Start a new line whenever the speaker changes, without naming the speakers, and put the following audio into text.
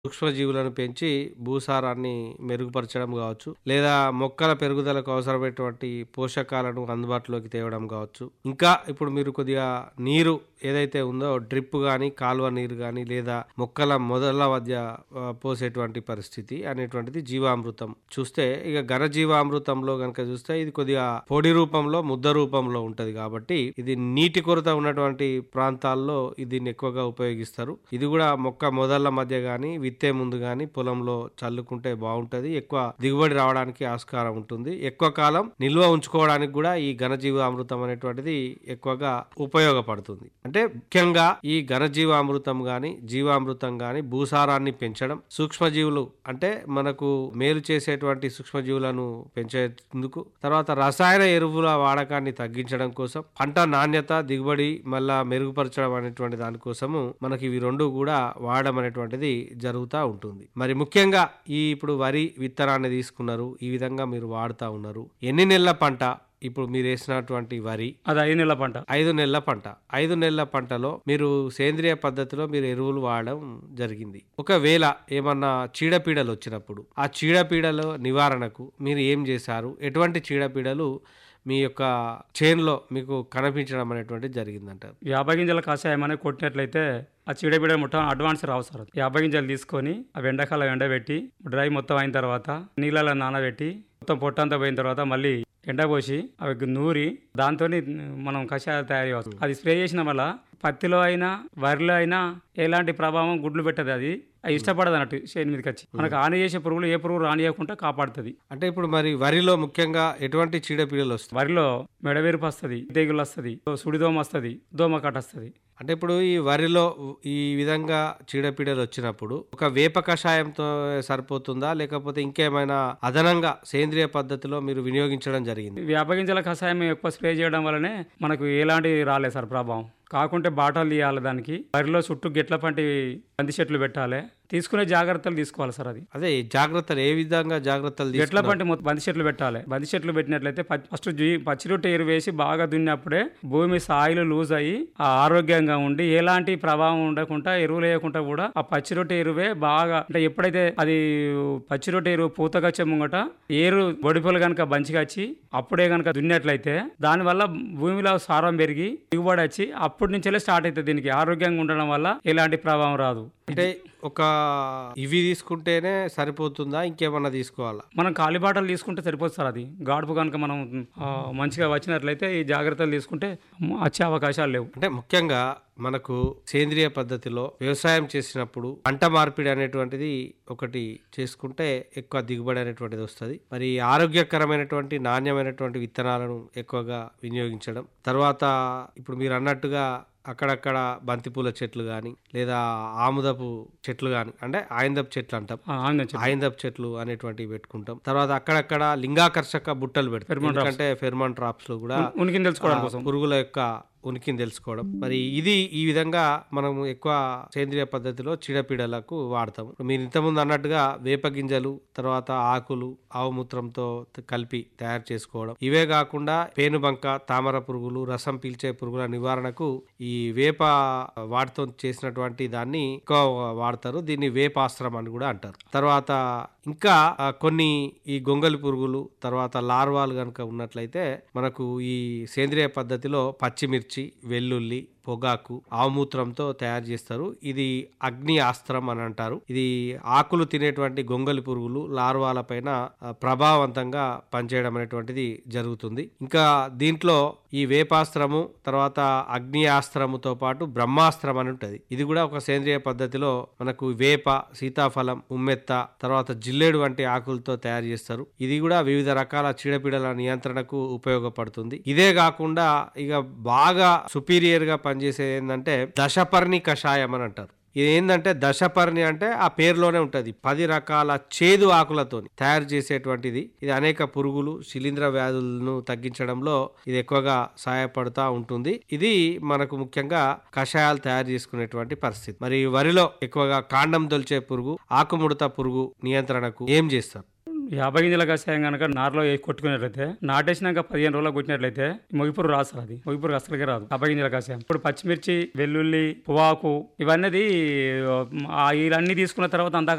సూక్ష్మజీవులను పెంచి భూసారాన్ని మెరుగుపరచడం కావచ్చు లేదా మొక్కల పెరుగుదలకు అవసరమైనటువంటి పోషకాలను అందుబాటులోకి తేవడం కావచ్చు ఇంకా ఇప్పుడు మీరు కొద్దిగా నీరు ఏదైతే ఉందో డ్రిప్ కానీ కాలువ నీరు కానీ లేదా మొక్కల మొదల మధ్య ఆ, పోసేటువంటి పరిస్థితి అనేటువంటిది జీవామృతం చూస్తే ఇక ఘన జీవామృతంలో కనుక చూస్తే ఇది కొద్దిగా పొడి రూపంలో ముద్ద రూపంలో ఉంటది కాబట్టి ఇది నీటి కొరత ఉన్నటువంటి ప్రాంతాల్లో దీన్ని ఎక్కువగా ఉపయోగిస్తారు ఇది కూడా మొక్క మొదళ్ళ మధ్య కానీ విత్తే ముందు కానీ పొలంలో చల్లుకుంటే బాగుంటది ఎక్కువ దిగుబడి రావడానికి ఆస్కారం ఉంటుంది ఎక్కువ కాలం నిల్వ ఉంచుకోవడానికి కూడా ఈ ఘనజీవామృతం అనేటువంటిది ఎక్కువగా ఉపయోగపడుతుంది అంటే ముఖ్యంగా ఈ ఘనజీవామృతం గాని జీవామృతం గాని భూసారాన్ని పెంచడం సూక్ష్మజీవులు అంటే మనకు మేలు చేసేటువంటి సూక్ష్మజీవులను పెంచేందుకు తర్వాత రసాయన ఎరువుల వాడకాన్ని తగ్గించడం కోసం పంట నాణ్యత దిగుబడి మళ్ళా మెరుగుపరచడం అనేటువంటి దానికోసము మనకి ఇవి రెండు కూడా వాడడం అనేటువంటిది జరుగుతూ ఉంటుంది మరి ముఖ్యంగా ఈ ఇప్పుడు వరి విత్తనాన్ని తీసుకున్నారు ఈ విధంగా మీరు వాడుతూ ఉన్నారు ఎన్ని నెలల పంట ఇప్పుడు మీరు వేసినటువంటి వరి
అది ఐదు నెలల పంట
ఐదు నెలల పంట ఐదు నెలల పంటలో మీరు సేంద్రియ పద్ధతిలో మీరు ఎరువులు వాడడం జరిగింది ఒకవేళ ఏమన్నా చీడపీడలు వచ్చినప్పుడు ఆ చీడపీడల నివారణకు మీరు ఏం చేశారు ఎటువంటి చీడపీడలు మీ యొక్క చేన్లో మీకు కనిపించడం అనేటువంటిది జరిగిందంటారు
యాభై గింజల కషాయం అనేది కొట్టినట్లయితే ఆ చీడబీడ మొత్తం అడ్వాన్స్ రావు సార్ యాభై గింజలు తీసుకొని అవి ఎండాకాలం ఎండబెట్టి డ్రై మొత్తం అయిన తర్వాత నీళ్ళలో నానబెట్టి మొత్తం పొట్టంతా పోయిన తర్వాత మళ్ళీ ఎండపోసి అవి నూరి దాంతో మనం కషాయాలు తయారు చేయవచ్చు అది స్ప్రే చేసిన వల్ల పత్తిలో అయినా వరిలో అయినా ఎలాంటి ప్రభావం గుడ్లు పెట్టదు అది అది ఇష్టపడదు అన్నట్టు చేను మీదకి వచ్చి మనకు హాని చేసే పురుగులు ఏ పురుగు రానియకుండా కాపాడుతుంది
అంటే ఇప్పుడు మరి వరిలో ముఖ్యంగా ఎటువంటి చీడపీడలు వస్తాయి
వరిలో మెడవేరుపు వస్తుంది తెగులు వస్తుంది సుడిదోమ వస్తుంది దోమ కట్ట వస్తుంది
అంటే ఇప్పుడు ఈ వరిలో ఈ విధంగా చీడపీడలు వచ్చినప్పుడు ఒక వేప కషాయంతో సరిపోతుందా లేకపోతే ఇంకేమైనా అదనంగా సేంద్రియ పద్ధతిలో మీరు వినియోగించడం జరిగింది
వేప గింజల కషాయం ఎక్కువ స్ప్రే చేయడం వల్లనే మనకు ఎలాంటి రాలేదు సార్ ప్రభావం కాకుంటే బాటలు తీయాలి దానికి వరిలో చుట్టూ గిట్ల పంటి పంది చెట్లు పెట్టాలి తీసుకునే జాగ్రత్తలు తీసుకోవాలి సార్ అది
అదే జాగ్రత్తలు ఏ విధంగా జాగ్రత్తలు
గెట్ల
తీసుకున్నారు?
పంటి మొత్తం బంతి చెట్లు పెట్టాలి బంతి చెట్లు పెట్టినట్లయితే ప- ఫస్ట్ జీ- పచ్చిరొట్టె ఎరువు వేసి బాగా దున్నప్పుడే భూమి సాయిలు లూజ్ అయ్యి ఆ ఆరోగ్యంగా ఉండి ఎలాంటి ప్రభావం ఉండకుండా ఎరువులు వేయకుండా కూడా ఆ పచ్చిరొట్టె ఎరువే బాగా అంటే ఎప్పుడైతే అది పచ్చిరొట్టె ఎరువు పూతగా వచ్చే ముంగట ఏరు బొడిపలు కనుక బంచిగా వచ్చి అప్పుడే కనుక దున్నట్లయితే దానివల్ల భూమిలో సారం పెరిగి దిగుబడి వచ్చి అప్పటి నుంచే స్టార్ట్ అవుతుంది దీనికి ఆరోగ్యంగా ఉండడం వల్ల ఎలాంటి ప్రభావం రాదు
అంటే ఒక ఇవి తీసుకుంటేనే సరిపోతుందా ఇంకేమన్నా తీసుకోవాలా
మనం కాలిబాటలు తీసుకుంటే సరిపోతుంది సార్ అది గాడుపు కనుక మనం ఆ, మంచిగా వచ్చినట్లయితే ఈ జాగ్రత్తలు తీసుకుంటే మ- వచ్చే అవకాశాలు లేవు
అంటే ముఖ్యంగా మనకు సేంద్రియ పద్ధతిలో వ్యవసాయం చేసినప్పుడు పంట మార్పిడి అనేటువంటిది ఒకటి చేసుకుంటే ఎక్కువ దిగుబడి అనేటువంటిది వస్తుంది మరి ఆరోగ్యకరమైనటువంటి నాణ్యమైనటువంటి విత్తనాలను ఎక్కువగా వినియోగించడం తర్వాత ఇప్పుడు మీరు అన్నట్టుగా అక్కడక్కడ బంతిపూల చెట్లు కానీ లేదా ఆముదపు చెట్లు కానీ అంటే ఆయందపు చెట్లు అంటాం
ఆ, ఆంగ్లం చెప్పు.
ఆయందపు చెట్లు అనేటువంటివి పెట్టుకుంటాం తర్వాత అక్కడక్కడ లింగాకర్షక బుట్టలు పెడతాం ఎందుకంటే ఫెర్మాన్ ట్రాప్స్ లో కూడా
ఉనికిని తెలుసుకోవడం కోసం
పురుగుల యొక్క ఉనికిని తెలుసుకోవడం మరి ఇది ఈ విధంగా మనం ఎక్కువ సేంద్రియ పద్ధతిలో చీడపీడలకు వాడతాం మీరు ఇంతకుముందు అన్నట్టుగా వేప గింజలు తర్వాత ఆకులు ఆవుమూత్రంతో త- కలిపి తయారు చేసుకోవడం ఇవే కాకుండా పేనుబంక తామర పురుగులు రసం పీల్చే పురుగుల నివారణకు ఈ వేప వాటితో చేసినటువంటి దాన్ని ఎక్కువ వాడతారు దీన్ని వేపాస్త్రం అని కూడా అంటారు తర్వాత ఇంకా ఆ, కొన్ని ఈ గొంగలి పురుగులు తర్వాత లార్వాలు కనుక ఉన్నట్లయితే మనకు ఈ సేంద్రియ పద్ధతిలో పచ్చిమిర్చి వెల్లుల్లి పొగాకు ఆవుమూత్రంతో తయారు చేస్తారు ఇది అగ్ని ఆస్త్రం అని అంటారు ఇది ఆకులు తినేటువంటి గొంగలి పురుగులు లార్వాల పైన ఆ, ప్రభావవంతంగా పనిచేయడం అనేటువంటిది జరుగుతుంది ఇంకా దీంట్లో ఈ వేపాస్త్రము తర్వాత అగ్ని ఆస్త్రముతో పాటు బ్రహ్మాస్త్రం అని ఉంటుంది ఇది కూడా ఒక సేంద్రియ పద్ధతిలో మనకు వేప సీతాఫలం ఉమ్మెత్త తర్వాత జిల్లేడు వంటి ఆకులతో తయారు చేస్తారు ఇది కూడా వివిధ రకాల చీడపీడల నియంత్రణకు ఉపయోగపడుతుంది ఇదే కాకుండా ఇక బాగా సుపీరియర్ గా పనిచేసేది ఏంటంటే దశపర్ణి కషాయం అని అంటారు ఇది ఏంటంటే దశపర్ణి అంటే ఆ పేరులోనే ఉంటది పది రకాల చేదు ఆకులతో తయారు చేసేటువంటిది ఇది అనేక పురుగులు శిలీంధ్ర వ్యాధులను తగ్గించడంలో ఇది ఎక్కువగా సహాయపడుతూ ఉంటుంది ఇది మనకు ముఖ్యంగా కషాయాలు తయారు చేసుకునేటువంటి పరిస్థితి మరి వరిలో ఎక్కువగా కాండం దొల్చే పురుగు ఆకుముడత పురుగు నియంత్రణకు ఏం చేస్తారు
యాభై గింజల కషాయం కనుక నారులో వేసి కొట్టుకున్నట్లయితే నాటేసినాక పదిహేను రోజులు కొట్టినట్లయితే మొగిపురు రాదు సార్ అది మొగిపురు అసలుకే రాదు యాభై గింజల కషాయం ఇప్పుడు పచ్చిమిర్చి వెల్లుల్లి పువ్వాకు ఇవన్నీ ఆ, ఇవన్నీ తీసుకున్న తర్వాత అంతా